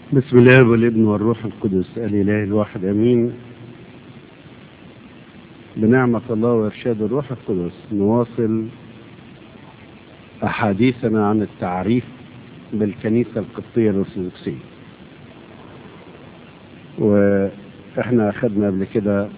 بسم الله والابن والروح القدس الإله الواحد أمين بنعمة الله وإرشاد الروح القدس نواصل أحاديثنا عن التعريف بالكنيسة القبطية الأرثوذكسية وإحنا أخذنا قبل كده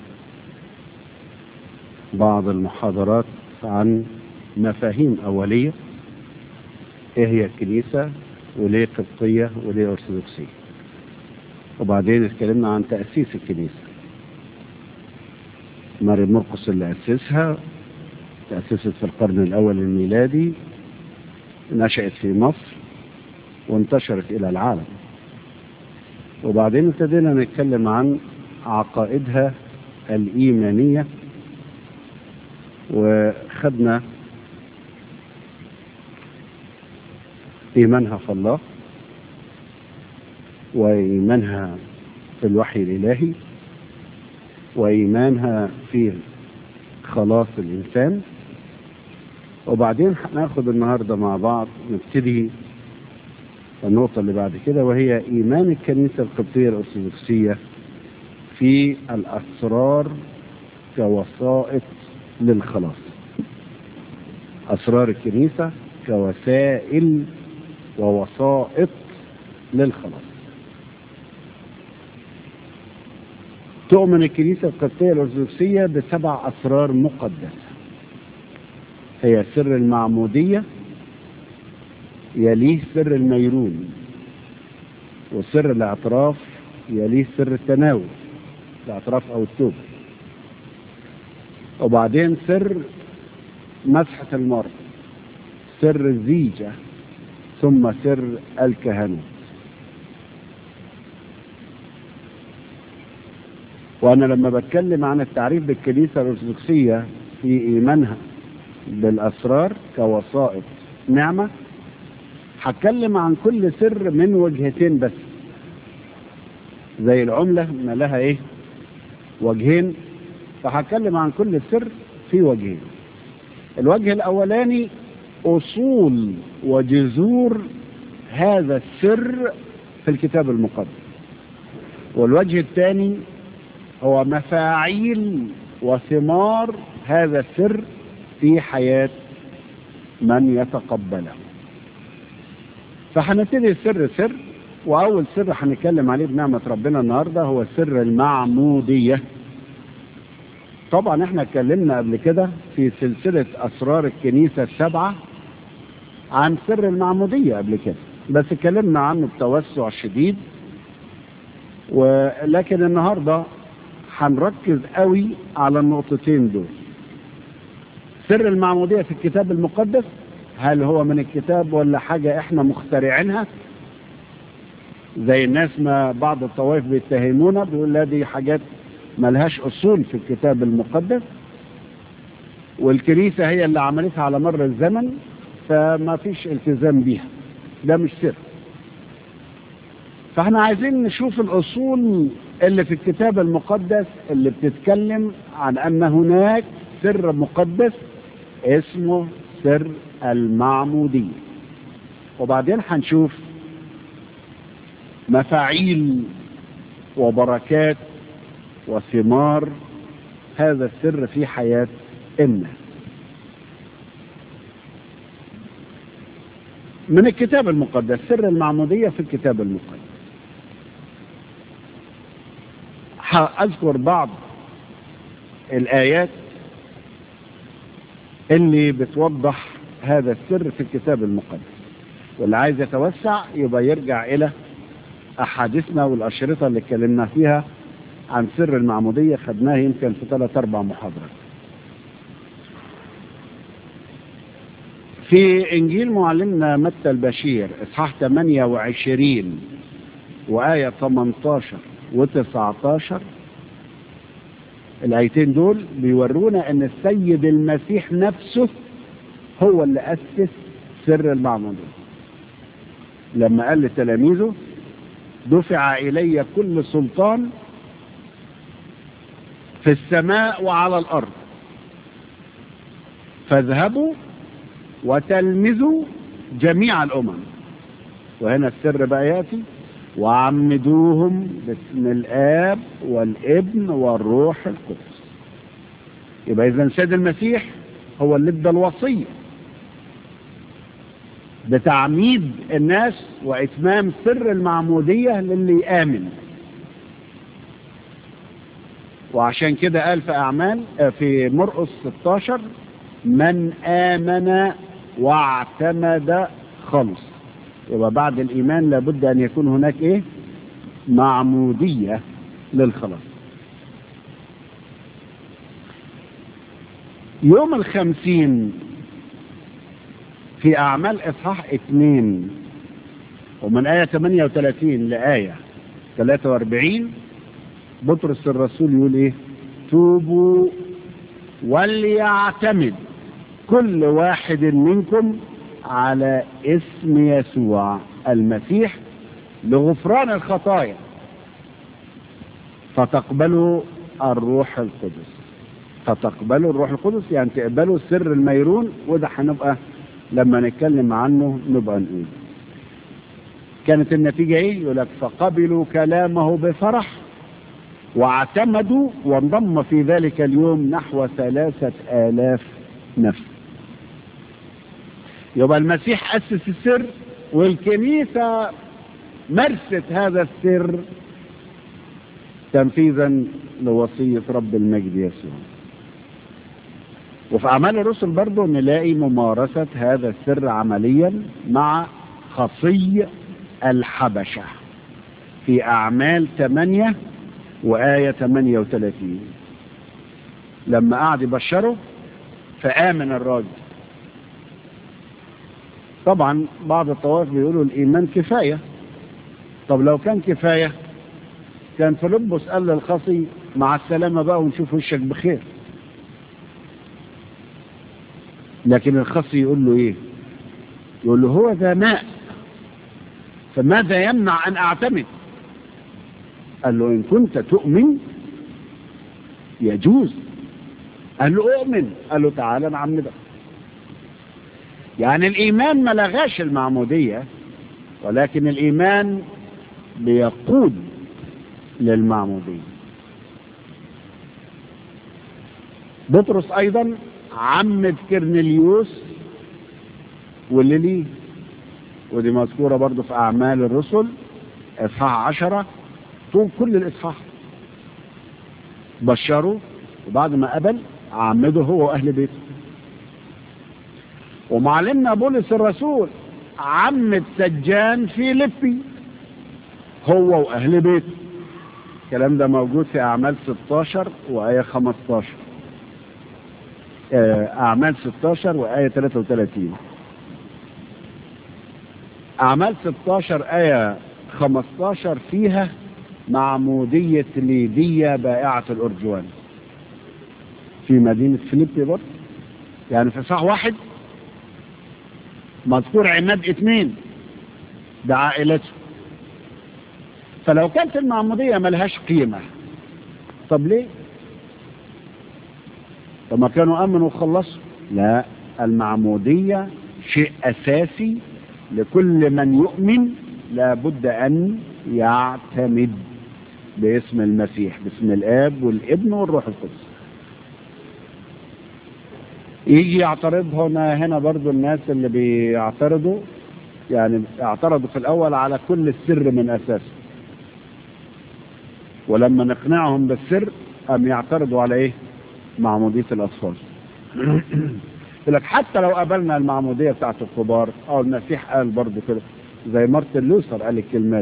بعض المحاضرات عن مفاهيم أولية إيه هي الكنيسة وليه قبطية وليه أرثوذكسية وبعدين اتكلمنا عن تأسيس الكنيسة ماري مرقس اللي أسسها تأسست في القرن الأول الميلادي نشأت في مصر وانتشرت إلى العالم وبعدين ابتدينا نتكلم عن عقائدها الإيمانية وخدنا إيمانها في الله وإيمانها في الوحي الإلهي وإيمانها في خلاص الإنسان وبعدين هناخد النهاردة مع بعض نبتدي النقطة اللي بعد كده وهي إيمان الكنيسة القبطية الأرثوذكسية في الأسرار كوسائط للخلاص أسرار الكنيسة كوسائل ووسائط للخلاص تؤمن الكنيسة القبطية الأرثوذكسية بسبع أسرار مقدسة هي سر المعمودية يليه سر الميرون وسر الاعتراف يليه سر التناول الاعتراف أو التوبة وبعدين سر مسحة المرض سر الزيجة ثم سر الكهنوت وأنا لما بتكلم عن التعريف بالكنيسة الأرثوذكسية في إيمانها بالأسرار كوسائط نعمة هتكلم عن كل سر من وجهتين بس زي العملة ما لها ايه وجهين فهتكلم عن كل سر في وجهين الوجه الأولاني أصول وجذور هذا السر في الكتاب المقدس والوجه الثاني هو مفاعيل وثمار هذا السر في حياة من يتقبله فهنبتدي السر سر وأول سر هنتكلم عليه بنعمة ربنا النهاردة هو سر المعمودية طبعا احنا اتكلمنا قبل كده في سلسلة أسرار الكنيسة السبعة عن سر المعمودية قبل كده بس اتكلمنا عنه بتوسع شديد ولكن النهاردة هنركز قوي على النقطتين دول سر المعمودية في الكتاب المقدس هل هو من الكتاب ولا حاجة احنا مخترعينها زي الناس ما بعض الطوائف بيتهمونا بيقول لا دي حاجات ملهاش اصول في الكتاب المقدس والكنيسة هي اللي عملتها على مر الزمن فما فيش التزام بيها ده مش سر فاحنا عايزين نشوف الاصول اللي في الكتاب المقدس اللي بتتكلم عن ان هناك سر مقدس اسمه سر المعمودية وبعدين هنشوف مفاعيل وبركات وثمار هذا السر في حياة الناس من الكتاب المقدس سر المعمودية في الكتاب المقدس أذكر بعض الآيات اللي بتوضح هذا السر في الكتاب المقدس واللي عايز يتوسع يبقى يرجع إلى أحاديثنا والأشرطة اللي اتكلمنا فيها عن سر المعمودية خدناها يمكن في ثلاث أربع محاضرات في إنجيل معلمنا متى البشير إصحاح 28 وآية 18 و19 الآيتين دول بيورونا أن السيد المسيح نفسه هو اللي أسس سر المعمودية لما قال لتلاميذه دفع إلي كل سلطان في السماء وعلى الأرض فاذهبوا وتلمذوا جميع الأمم وهنا السر بقى يأتي وعمدوهم باسم الآب والابن والروح القدس يبقى إذا السيد المسيح هو اللي ادى الوصية بتعميد الناس وإتمام سر المعمودية للي آمن وعشان كده قال في أعمال في مرقس 16 من آمن واعتمد خلص يبقى بعد الإيمان لابد أن يكون هناك إيه معمودية للخلاص يوم الخمسين في أعمال إصحاح اثنين ومن آية 38 لآية 43 بطرس الرسول يقول إيه توبوا وليعتمد كل واحد منكم على اسم يسوع المسيح لغفران الخطايا فتقبلوا الروح القدس فتقبلوا الروح القدس يعني تقبلوا سر الميرون وده هنبقى لما نتكلم عنه نبقى نقول كانت النتيجة ايه يقول لك فقبلوا كلامه بفرح واعتمدوا وانضم في ذلك اليوم نحو ثلاثة آلاف نفس يبقى المسيح أسس السر والكنيسة مارست هذا السر تنفيذا لوصية رب المجد يسوع وفي أعمال الرسل برضه نلاقي ممارسة هذا السر عمليا مع خصي الحبشة في أعمال 8 وآية 38 لما قعد يبشره فآمن الراجل طبعا بعض الطوائف بيقولوا الإيمان كفاية طب لو كان كفاية كان فيلبس قال للخصي مع السلامة بقى ونشوف وشك بخير لكن الخصي يقول له ايه يقول له هو ذا ماء فماذا يمنع ان اعتمد قال له ان كنت تؤمن يجوز قال له اؤمن قال له تعالى نعمدك يعني الايمان ما لغاش المعمودية ولكن الايمان بيقود للمعمودية بطرس ايضا عمد كرنليوس واللي ليه ودي مذكورة برضو في أعمال الرسل إصحاح عشرة طول كل الإصحاح بشروا وبعد ما قبل عمده هو وأهل بيته ومعلمنا بولس الرسول عمد سجان في لبي هو وأهل بيته الكلام ده موجود في أعمال 16 وآية 15 أعمال 16 وآية 33 أعمال 16 آية 15 فيها معمودية ليدية بائعة الأرجوان في مدينة فيليبي برضه يعني في صح واحد مذكور عماد اثنين ده عائلته فلو كانت المعمودية ملهاش قيمة طب ليه طب ما كانوا امنوا وخلصوا لا المعمودية شيء اساسي لكل من يؤمن لابد ان يعتمد باسم المسيح باسم الاب والابن والروح القدس يجي يعترض هنا هنا برضو الناس اللي بيعترضوا يعني اعترضوا في الاول على كل السر من اساسه ولما نقنعهم بالسر ام يعترضوا على ايه معمودية الأطفال يقول لك حتى لو قبلنا المعمودية بتاعت الكبار أو المسيح قال برضه كده زي مارتن لوثر قال الكلمات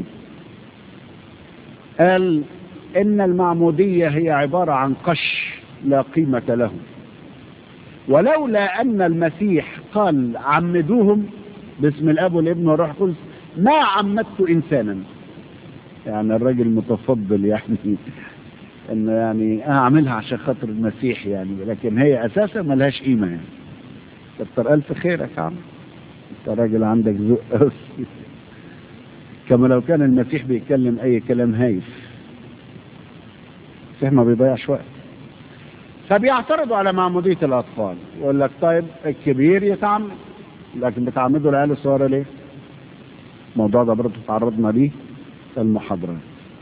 قال إن المعمودية هي عبارة عن قش لا قيمة له ولولا أن المسيح قال عمدوهم باسم الأب والابن والروح القدس ما عمدت إنسانا يعني الراجل متفضل يعني انه يعني اعملها عشان خاطر المسيح يعني لكن هي اساسا ملهاش قيمه يعني كتر الف خيرك يا عم انت راجل عندك ذوق كما لو كان المسيح بيتكلم اي كلام هايف المسيح ما بيضيعش وقت فبيعترضوا على معمودية الأطفال يقول لك طيب الكبير يتعمد لكن بتعمدوا العيال الصغيرة ليه؟ الموضوع ده برضه تعرضنا ليه المحاضرات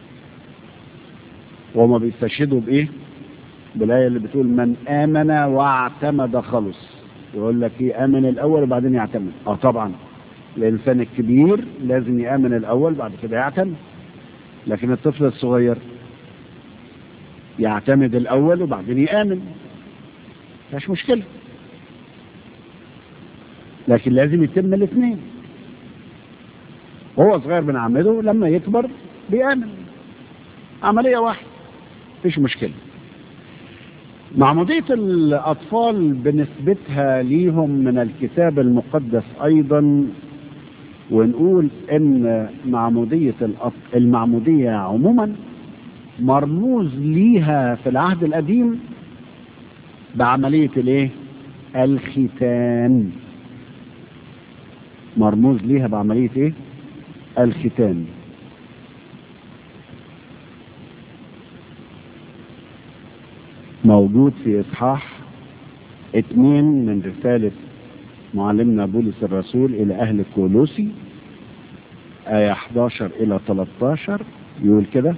وهما بيستشهدوا بايه بالايه اللي بتقول من امن واعتمد خلص يقول لك ايه امن الاول وبعدين يعتمد اه طبعا الانسان الكبير لازم يامن الاول بعد كده يعتمد لكن الطفل الصغير يعتمد الاول وبعدين يامن مفيش مشكله لكن لازم يتم الاثنين وهو صغير بنعمده لما يكبر بيامن عمليه واحده مفيش مشكله معمودية الأطفال بنسبتها ليهم من الكتاب المقدس أيضا ونقول إن معمودية الأط- المعمودية عموما مرموز ليها في العهد القديم بعملية الايه؟ الختان مرموز ليها بعملية ايه؟ الختان موجود في إصحاح اتنين من رسالة معلمنا بولس الرسول إلى أهل كولوسي آية 11 إلى 13 يقول كده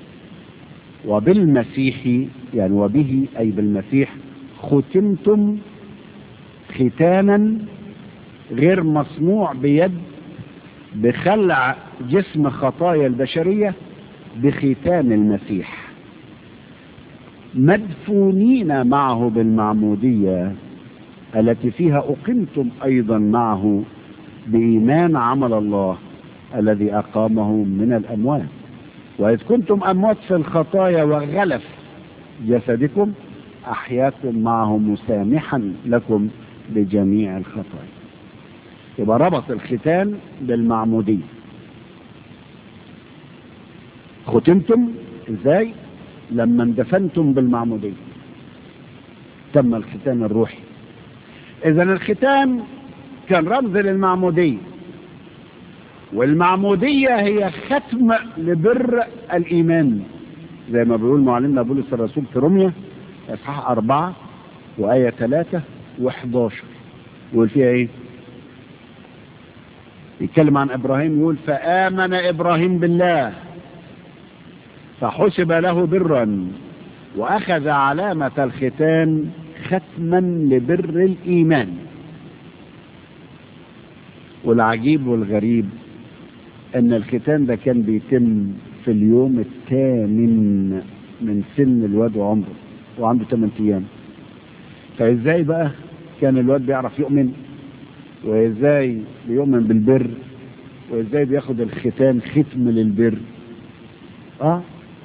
وبالمسيح يعني وبه أي بالمسيح ختمتم ختانا غير مصنوع بيد بخلع جسم خطايا البشرية بختان المسيح مدفونين معه بالمعمودية التي فيها أقمتم أيضا معه بإيمان عمل الله الذي أقامه من الأموات وإذ كنتم أموات في الخطايا وغلف جسدكم أحياكم معه مسامحا لكم بجميع الخطايا يبقى ربط الختان بالمعمودية ختمتم ازاي لما اندفنتم بالمعمودية تم الختان الروحي اذا الختان كان رمز للمعمودية والمعمودية هي ختم لبر الإيمان زي ما بيقول معلمنا بولس الرسول في روميا إصحاح أربعة وآية ثلاثة وحداشر يقول فيها إيه؟ يتكلم عن إبراهيم يقول فآمن إبراهيم بالله فحسب له برا وأخذ علامة الختان ختما لبر الإيمان والعجيب والغريب ان الختان ده كان بيتم في اليوم الثامن من سن الواد وعمره وعنده 8 ايام فازاي بقى كان الواد بيعرف يؤمن وازاي بيؤمن بالبر وازاي بياخد الختان ختم للبر اه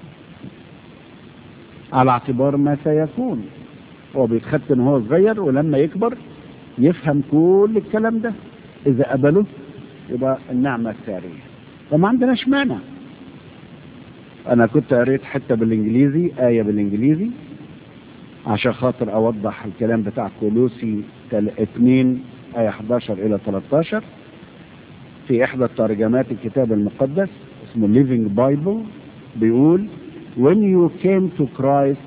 على اعتبار ما سيكون هو بيتختن وهو صغير ولما يكبر يفهم كل الكلام ده اذا قبله يبقى النعمة السارية فما عندناش مانع انا كنت قريت حتة بالانجليزي آية بالانجليزي عشان خاطر اوضح الكلام بتاع كولوسي 2 آية 11 الى 13 في احدى الترجمات الكتاب المقدس اسمه Living Bible بيقول when you came to Christ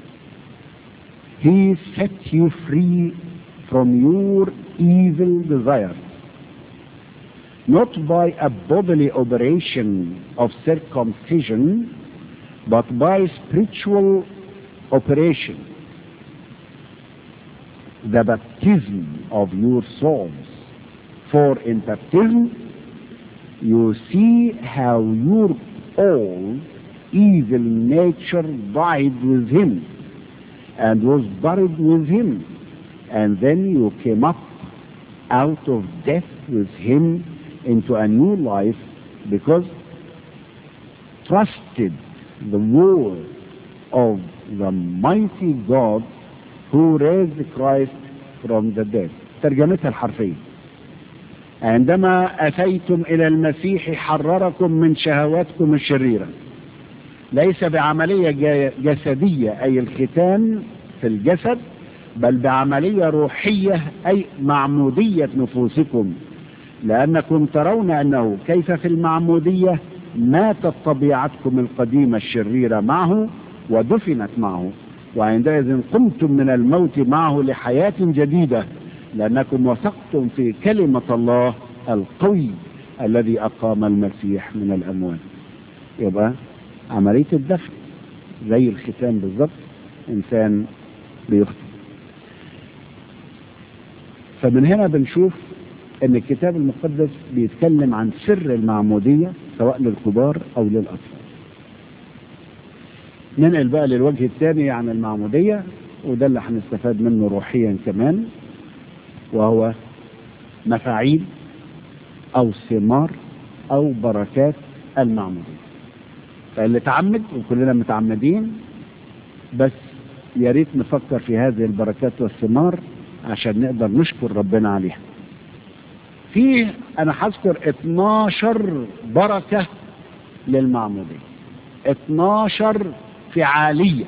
he set you free from your evil desires not by a bodily operation of circumcision, but by spiritual operation, the baptism of your souls. For in baptism, you see how your old evil nature died with him and was buried with him, and then you came up out of death with him into a new life because trusted the word of the mighty God who raised Christ from the dead ترجمتها الحرفية عندما أتيتم إلى المسيح حرركم من شهواتكم الشريرة ليس بعملية جسدية أي الختان في الجسد بل بعملية روحية أي معمودية نفوسكم لأنكم ترون أنه كيف في المعمودية ماتت طبيعتكم القديمة الشريرة معه ودفنت معه وعندئذ قمتم من الموت معه لحياة جديدة لأنكم وثقتم في كلمة الله القوي الذي أقام المسيح من الأموات يبقى عملية الدفن زي الختان بالظبط إنسان بيخطئ فمن هنا بنشوف ان الكتاب المقدس بيتكلم عن سر المعمودية سواء للكبار او للاطفال ننقل بقى للوجه الثاني عن المعمودية وده اللي هنستفاد منه روحيا كمان وهو مفاعيل او ثمار او بركات المعمودية فاللي تعمد وكلنا متعمدين بس يا ريت نفكر في هذه البركات والثمار عشان نقدر نشكر ربنا عليها في انا هذكر 12 بركة للمعمودية 12 فعالية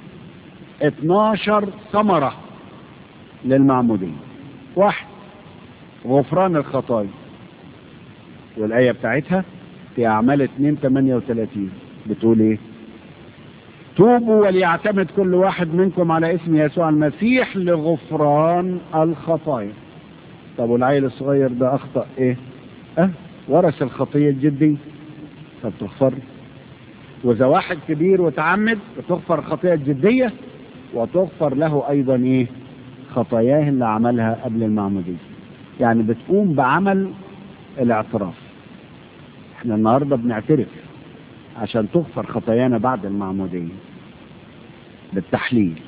12 ثمرة للمعمودية واحد غفران الخطايا والآية بتاعتها في أعمال 2 38 بتقول إيه؟ توبوا وليعتمد كل واحد منكم على اسم يسوع المسيح لغفران الخطايا طب والعيل الصغير ده اخطا ايه اه ورث الخطيه الجديه فبتغفر واذا واحد كبير وتعمد بتغفر الخطيه الجديه وتغفر له ايضا ايه خطاياه اللي عملها قبل المعموديه يعني بتقوم بعمل الاعتراف احنا النهارده بنعترف عشان تغفر خطايانا بعد المعموديه بالتحليل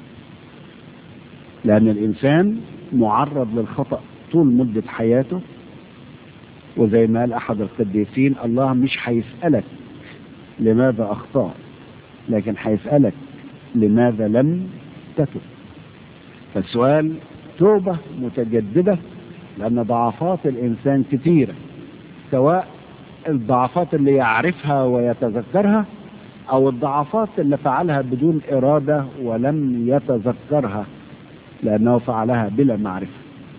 لان الانسان معرض للخطأ طول مدة حياته وزي ما قال أحد القديسين الله مش هيسألك لماذا أخطأ لكن هيسألك لماذا لم تتب فالسؤال توبة متجددة لأن ضعفات الإنسان كثيرة سواء الضعفات اللي يعرفها ويتذكرها أو الضعفات اللي فعلها بدون إرادة ولم يتذكرها لأنه فعلها بلا معرفة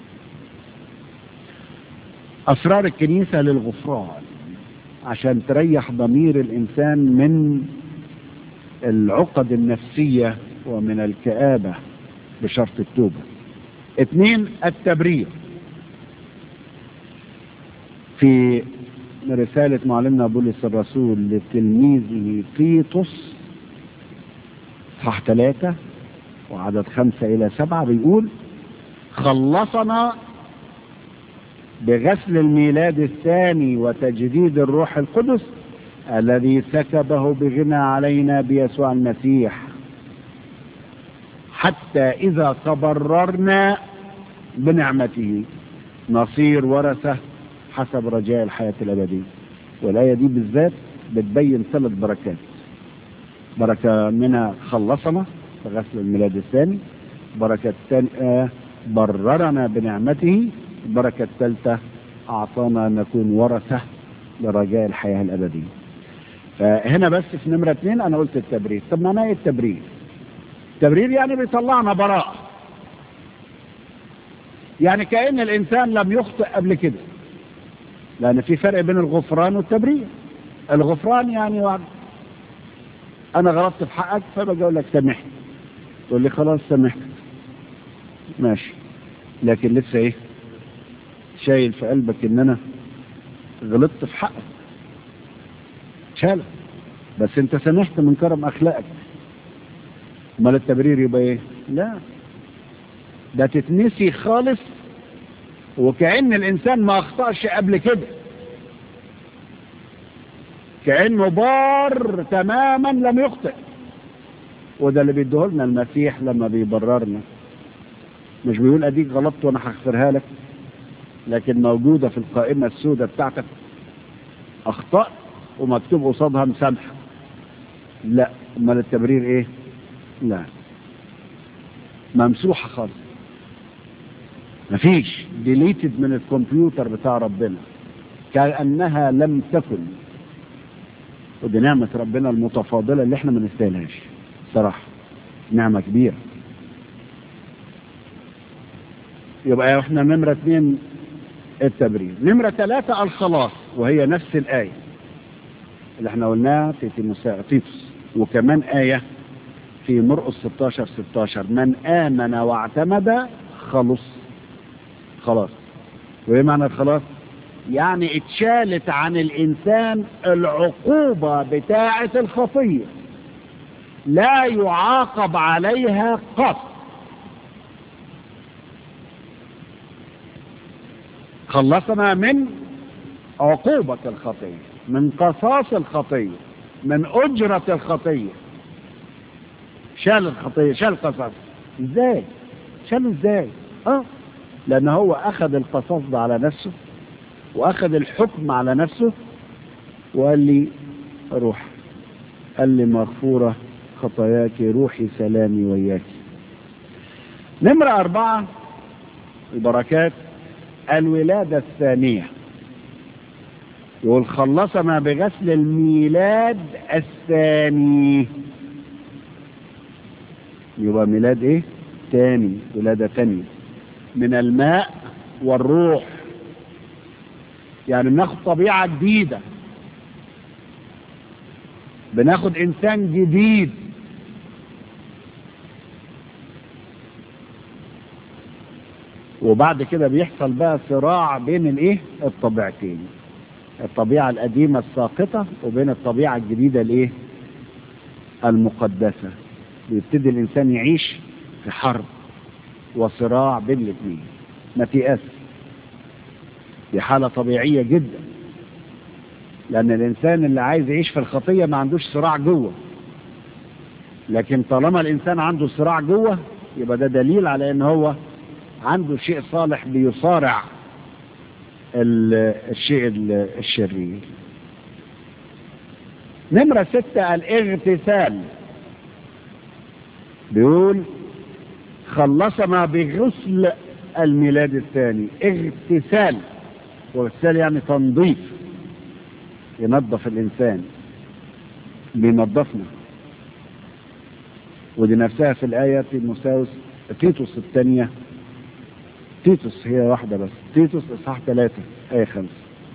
أسرار الكنيسة للغفران عشان تريح ضمير الإنسان من العقد النفسية ومن الكآبة بشرط التوبة اثنين التبرير في رسالة معلمنا بولس الرسول لتلميذه تيتوس صح ثلاثة وعدد خمسة إلى سبعة بيقول خلصنا بغسل الميلاد الثاني وتجديد الروح القدس الذي سكبه بغنى علينا بيسوع المسيح حتى إذا تبررنا بنعمته نصير ورثة حسب رجاء الحياة الأبدية والآية دي بالذات بتبين ثلاث بركات بركة منها خلصنا غسل الميلاد الثاني بركة الثانية بررنا بنعمته البركة الثالثة أعطانا أن نكون ورثة لرجاء الحياة الأبدية فهنا بس في نمرة اثنين أنا قلت التبرير طب معناه إيه التبرير التبرير يعني بيطلعنا براءة يعني كأن الإنسان لم يخطئ قبل كده لأن في فرق بين الغفران والتبرير الغفران يعني وعد. أنا غلطت في حقك فبقول أقول لك سامحني تقول لي خلاص سامحتك ماشي لكن لسه ايه شايل في قلبك ان انا غلطت في حقك شالك بس انت سامحت من كرم اخلاقك امال التبرير يبقى ايه لا ده تتنسي خالص وكأن الانسان ما اخطأش قبل كده كأنه بار تماما لم يخطئ وده اللي بيديهولنا المسيح لما بيبررنا مش بيقول اديك غلطت وانا هغفرها لك لكن موجودة في القائمة السوداء بتاعتك اخطأت ومكتوب قصادها مسامحة لا امال التبرير ايه لا ممسوحة خالص مفيش ديليتد من الكمبيوتر بتاع ربنا كأنها لم تكن ودي نعمة ربنا المتفاضلة اللي احنا ما نستاهلهاش صراحة نعمة كبيرة يبقى احنا نمرة اثنين التبرير نمرة ثلاثة الخلاص وهي نفس الآية اللي احنا قلناها في تيتوس وكمان آية في مرقس 16 16 من آمن واعتمد خلص خلاص وإيه معنى الخلاص يعني اتشالت عن الإنسان العقوبة بتاعة الخطية لا يعاقب عليها قط خلصنا من عقوبة الخطية من قصاص الخطية من أجرة الخطية شال الخطية شال القصاص ازاي شاله ازاي اه لان هو اخذ القصاص ده على نفسه واخذ الحكم على نفسه وقال لي روح قال لي مغفورة خطاياك روحي سلامي وياك نمرة أربعة البركات الولادة الثانية يقول خلصنا بغسل الميلاد الثاني يبقى ميلاد ايه تاني ولادة تانية من الماء والروح يعني بناخد طبيعة جديدة بناخد انسان جديد وبعد كده بيحصل بقى صراع بين الايه الطبيعتين الطبيعة القديمة الساقطة وبين الطبيعة الجديدة الايه المقدسة بيبتدي الانسان يعيش في حرب وصراع بين الاثنين ما تيأس دي حالة طبيعية جدا لأن الإنسان اللي عايز يعيش في الخطية ما عندوش صراع جوه لكن طالما الإنسان عنده صراع جوه يبقى ده دليل على إن هو عنده شيء صالح بيصارع الشيء الشرير نمرة ستة الاغتسال بيقول خلصنا بغسل الميلاد الثاني اغتسال واغتسال يعني تنظيف ينظف الإنسان بينظفنا ودي نفسها في الآية المساوس تيتوس الثانية تيتوس هي واحدة بس تيتوس إصحاح ثلاثة آية خمسة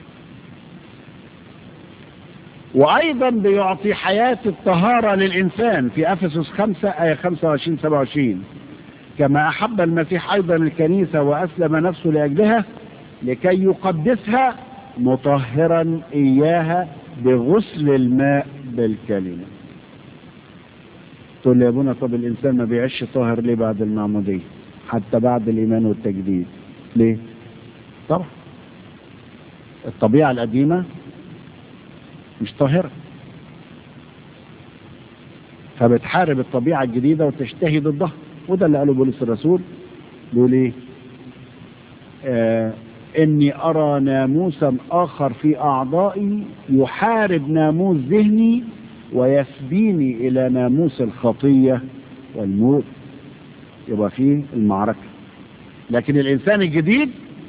وأيضا بيعطي حياة الطهارة للإنسان في أفسس خمسة آية 25 27 كما أحب المسيح أيضا الكنيسة وأسلم نفسه لأجلها لكي يقدسها مطهرا إياها بغسل الماء بالكلمة تقول لي يا ابونا طب الإنسان ما بيعيش طاهر ليه بعد المعمودية حتى بعد الإيمان والتجديد ليه طبعا الطبيعة القديمة مش طاهرة فبتحارب الطبيعة الجديدة وتشتهي ضدها وده اللي قاله بولس الرسول بيقول ايه آه اني ارى ناموسا اخر في اعضائي يحارب ناموس ذهني ويسبيني الى ناموس الخطية والموت يبقى فيه المعركة لكن الانسان الجديد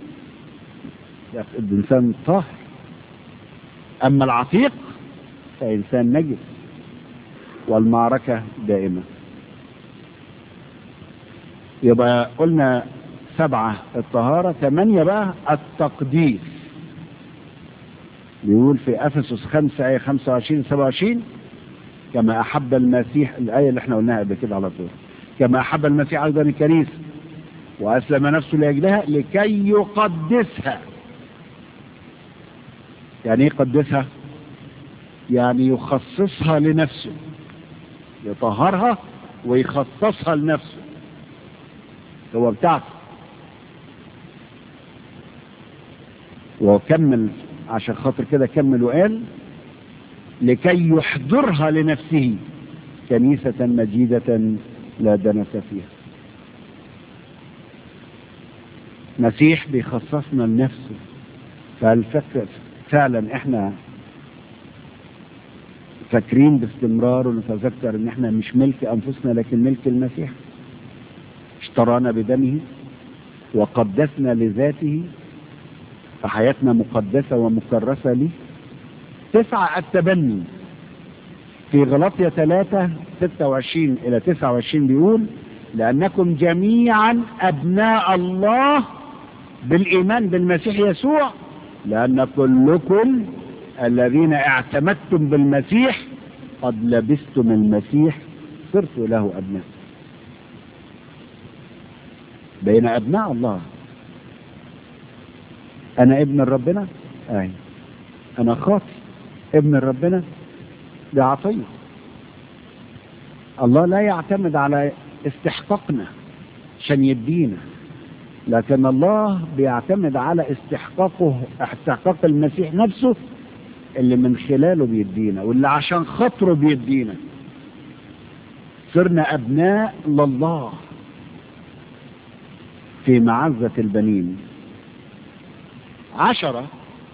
الانسان طاهر اما العتيق فانسان نجس والمعركة دائمة يبقى قلنا سبعة الطهارة ثمانية بقى التقديس بيقول في أفسس خمسة آية خمسة وعشرين سبعة وعشرين كما أحب المسيح الآية اللي احنا قلناها قبل كده على طول كما أحب المسيح أيضا الكنيسة وأسلم نفسه لأجلها لكي يقدسها يعني ايه يقدسها يعني يخصصها لنفسه يطهرها ويخصصها لنفسه هو بتاعته وكمل عشان خاطر كده كمل وقال لكي يحضرها لنفسه كنيسة مجيدة لا دنس فيها مسيح بيخصصنا لنفسه فالفكر فعلا احنا فاكرين باستمرار ونتذكر ان احنا مش ملك انفسنا لكن ملك المسيح اشترانا بدمه وقدسنا لذاته فحياتنا مقدسة ومكرسة ليه تسعة التبني في غلطية ثلاثة ستة وعشرين إلى تسعة وعشرين بيقول لأنكم جميعا أبناء الله بالإيمان بالمسيح يسوع لأن كلكم الذين اعتمدتم بالمسيح قد لبستم المسيح صرت له أبناء بين أبناء الله أنا ابن ربنا اي انا خاطي ابن ربنا ده عطيه الله لا يعتمد على استحقاقنا عشان يدينا لكن الله بيعتمد على استحقاقه استحقاق المسيح نفسه اللي من خلاله بيدينا واللي عشان خاطره بيدينا صرنا ابناء لله في معزة البنين عشرة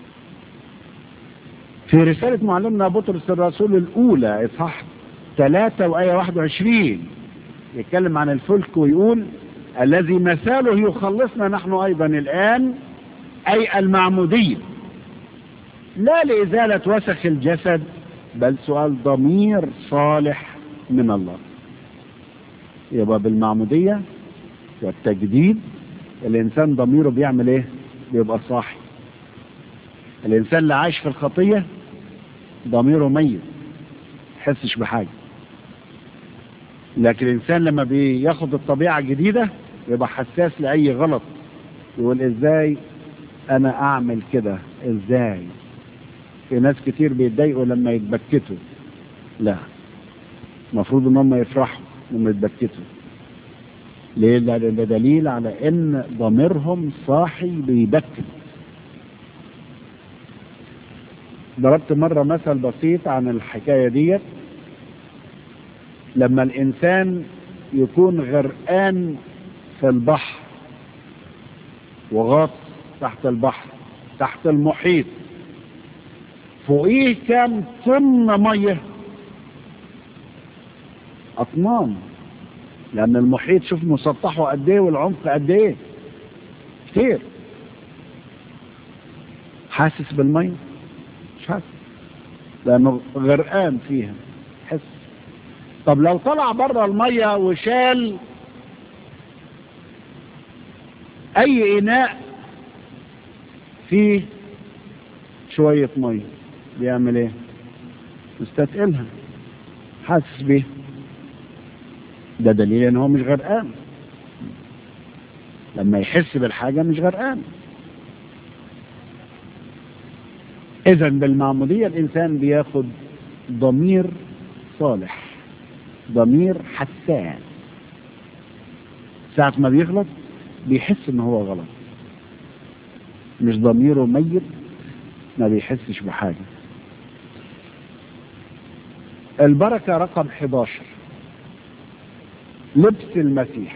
في رسالة معلمنا بطرس الرسول الأولى إصحاح ثلاثة وآية 21 يتكلم عن الفلك ويقول الذي مثاله يخلصنا نحن أيضا الآن أي المعمودية لا لإزالة وسخ الجسد بل سؤال ضمير صالح من الله يبقى بالمعمودية والتجديد الإنسان ضميره بيعمل إيه؟ بيبقى صاحي الإنسان اللي عايش في الخطية ضميره ميت يحسش بحاجة لكن الإنسان لما بياخد الطبيعة الجديدة يبقى حساس لأي غلط يقول إزاي أنا أعمل كده إزاي في ناس كتير بيتضايقوا لما يتبكتوا لا المفروض ان هم يفرحوا لما يتبكتوا ليه لان ده دليل على ان ضميرهم صاحي بيبكت ضربت مرة مثل بسيط عن الحكاية ديت لما الإنسان يكون غرقان في البحر وغاص تحت البحر تحت المحيط فوقيه كام طن ميه اطنان لان المحيط شوف مسطحه قد ايه والعمق قد ايه كتير حاسس بالميه مش حاسس لانه غرقان فيها حس طب لو طلع بره الميه وشال اي اناء فيه شويه ميه بيعمل ايه مستثقلها حاسس بيه ده دليل ان هو مش غرقان لما يحس بالحاجة مش غرقان اذا بالمعمودية الانسان بياخد ضمير صالح ضمير حساس ساعة ما بيغلط بيحس ان هو غلط مش ضميره ميت ما بيحسش بحاجة البركة رقم 11 لبس المسيح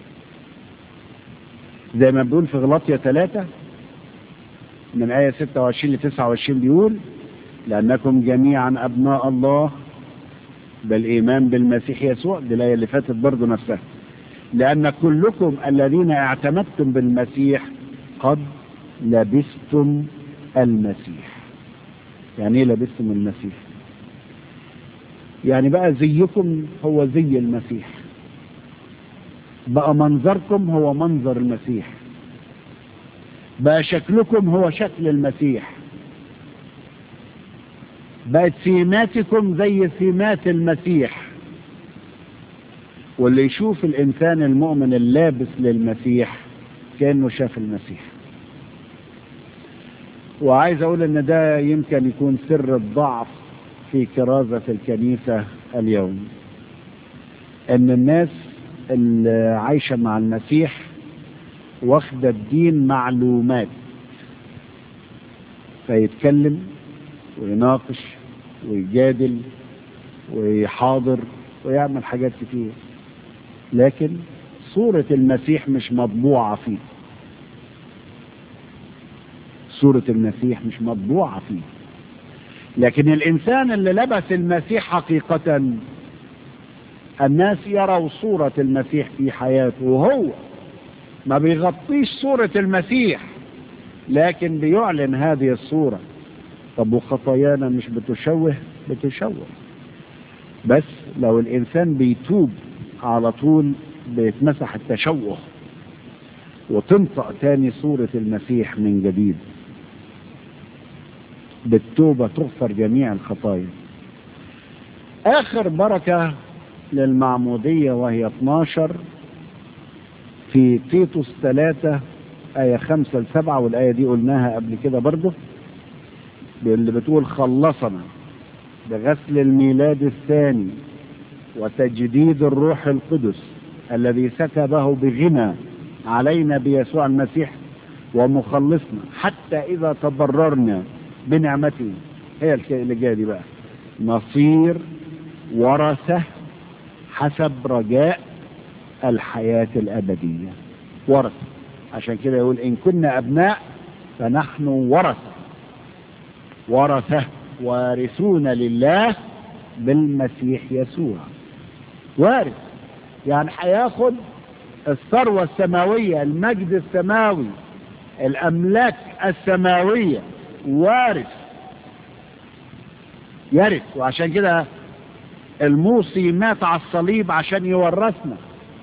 زي ما بيقول في غلاطية 3 من آية 26 ل 29 بيقول لأنكم جميعا أبناء الله بالإيمان بالمسيح يسوع دي الآية اللي فاتت برضه نفسها لأن كلكم الذين اعتمدتم بالمسيح قد لبستم المسيح يعني ايه لبستم المسيح يعني بقى زيكم هو زي المسيح بقى منظركم هو منظر المسيح بقى شكلكم هو شكل المسيح بقت سيماتكم زي سيمات المسيح واللي يشوف الإنسان المؤمن اللابس للمسيح كأنه شاف المسيح وعايز أقول إن ده يمكن يكون سر الضعف في كرازة الكنيسة اليوم إن الناس اللي عايشة مع المسيح واخدة الدين معلومات فيتكلم ويناقش ويجادل ويحاضر ويعمل حاجات كتير لكن صورة المسيح مش مطبوعة فيه صورة المسيح مش مطبوعة فيه لكن الإنسان اللي لبس المسيح حقيقة الناس يروا صورة المسيح في حياته وهو ما بيغطيش صورة المسيح لكن بيعلن هذه الصورة طب وخطايانا مش بتشوه بتشوه بس لو الإنسان بيتوب على طول بيتمسح التشوه وتنطق تاني صورة المسيح من جديد بالتوبة تغفر جميع الخطايا آخر بركة للمعمودية وهي 12 في تيتوس 3 آية 5 ل 7 والآية دي قلناها قبل كده برضه اللي بتقول خلصنا بغسل الميلاد الثاني وتجديد الروح القدس الذي سكبه بغنى علينا بيسوع المسيح ومخلصنا حتى إذا تضررنا بنعمته هي اللي جايه دي بقى نصير ورثة حسب رجاء الحياة الأبدية ورثة عشان كده يقول إن كنا أبناء فنحن ورثة ورثة وارثون لله بالمسيح يسوع وارث يعني هياخد الثروة السماوية المجد السماوي الأملاك السماوية وارث يرث وعشان كده الموصي مات على الصليب عشان يورثنا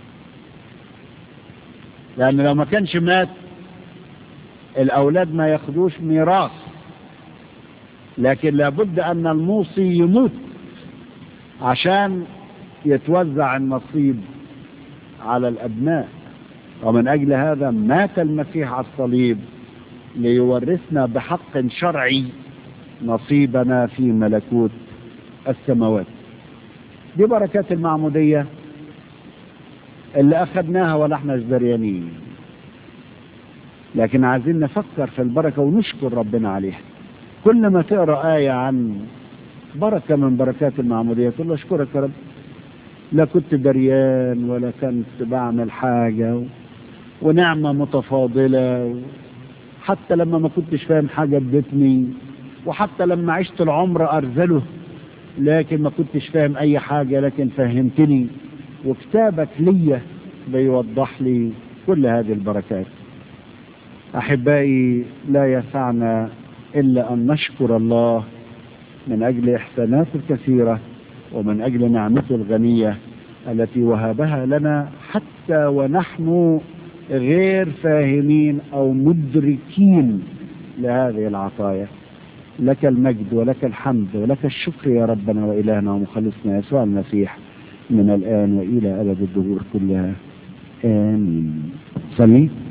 لأن لو ما كانش مات الأولاد ما ياخدوش ميراث لكن لابد أن الموصي يموت عشان يتوزع النصيب على الأبناء ومن أجل هذا مات المسيح على الصليب ليورثنا بحق شرعي نصيبنا في ملكوت السماوات دي بركات المعمودية اللي أخذناها ولا احنا دريانين لكن عايزين نفكر في البركة ونشكر ربنا عليها كل ما تقرأ آية عن بركة من بركات المعمودية تقول له اشكرك يا رب لا كنت دريان ولا كنت بعمل حاجة و... ونعمة متفاضلة و... حتى لما ما كنتش فاهم حاجة ادتني وحتى لما عشت العمر أرذله لكن ما كنتش فاهم أي حاجة لكن فهمتني وكتابك ليا بيوضح لي كل هذه البركات أحبائي لا يسعنا إلا أن نشكر الله من أجل إحساناته الكثيرة ومن أجل نعمته الغنية التي وهبها لنا حتى ونحن غير فاهمين أو مدركين لهذه العطايا لك المجد ولك الحمد ولك الشكر يا ربنا وإلهنا ومخلصنا يسوع المسيح من الآن وإلى أبد الدهور كلها آمين صلي